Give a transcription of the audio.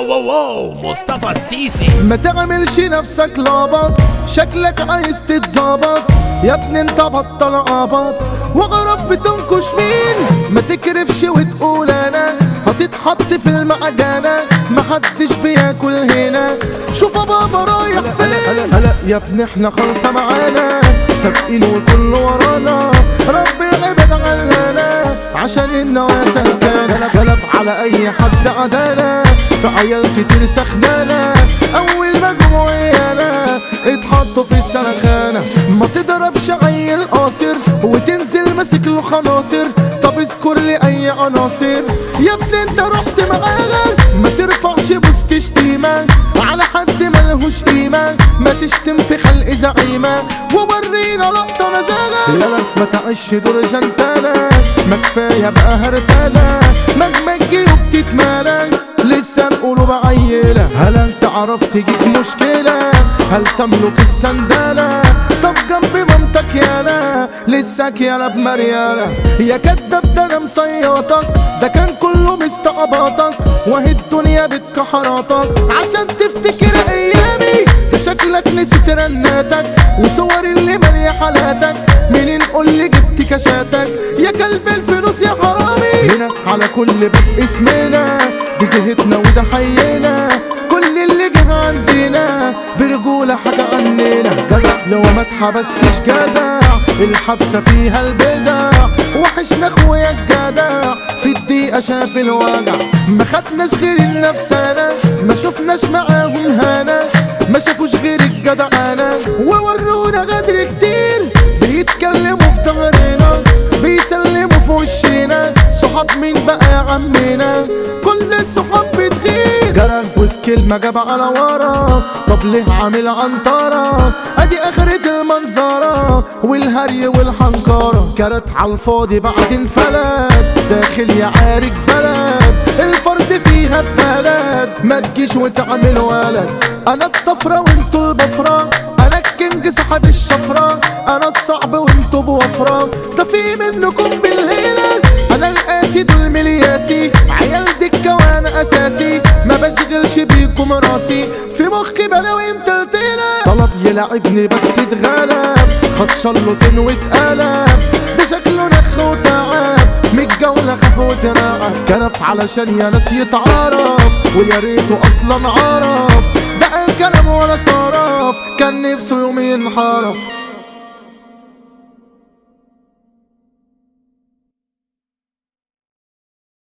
واو واو واو مصطفى السيسي ما تعملش نفسك لابط شكلك عايز تتظبط يا ابني انت بطل عبط وغرب بتنكش مين ما تكرفش وتقول انا هتتحط في المعجنة محدش بياكل هنا شوف بابا رايح فين هلا هلا يا ابني احنا خلصة معانا سابقين والكل ورانا رب العباد عننا عشان النوايا سلكانة غلب على اي حد عدانا في عيال كتير سخنانة اول مجموعيانا اتحطوا في السلخانة ما تضربش عيل قاصر وتنزل ماسك له خناصر طب اذكر لي اي عناصر يا ابني انت رحت معاها ما ترفعش بوس تشتيمة على حد ملهوش قيمة ما تشتم في خلق زعيمة وورينا لقطة نزاهة لا لا ما تعيش دور جنتالة ما كفاية بقى هرتالة مجمع جيوب تتمالى لسه نقوله بعيلة هل انت عرفت تجيب مشكلة هل تملك السندالة طب جنب مامتك يالا لساك يالا بمريالة يا كداب ده انا مصيطك ده كان كله مستعبطك وهي الدنيا بتكحرطك عشان تفتكر ايامي ده شكلك نسيت رناتك وصور اللي مالية حالاتك منين قول لي جبت كشاتك يا كلب الفلوس يا حرامي هنا على كل باب اسمنا دي جهتنا وده حينا كل اللي جه عندنا برجولة حاجة عننا جدع لو ما اتحبستش جدع الحبسة فيها البدع وحشنا اخويا الجدع في الدقيقة شاف الوجع ما خدناش غير النفسانة ما شفناش معاهم هنا ما شافوش غير الجدع انا وورونا غدر كتير بيتكلموا في ظهرنا بيسلموا في وشنا صحاب مين بقى يا عمنا كل الصحاب بتغير جرى وفي كلمة جاب على ورا طب ليه عامل عنطرة ادي اخرة المنظرة والهري والحنكرة كانت على الفاضي بعد انفلت داخل يعارك بلد الفرد فيها ببلد ما تجيش وتعمل ولد انا الطفرة وانتوا البفرة انا الكينج صاحب الشفرة انا الصعب وانتوا بوفرة ده في منكم بالهيلة انا القاسي دول ملياسي عيال دكة وانا اساسي ما بشغلش بيكم راسي في مخي بلاوي متلتلة طلب يلعبني بس اتغلب خد شلوتين واتقلب ده شكله نخ وتعب من الجولة خاف وترعب كنف علشان يا ناس يتعرف ويا ريته اصلا عرف ده قال كلام ولا صرف كان نفسه يوم ينحرف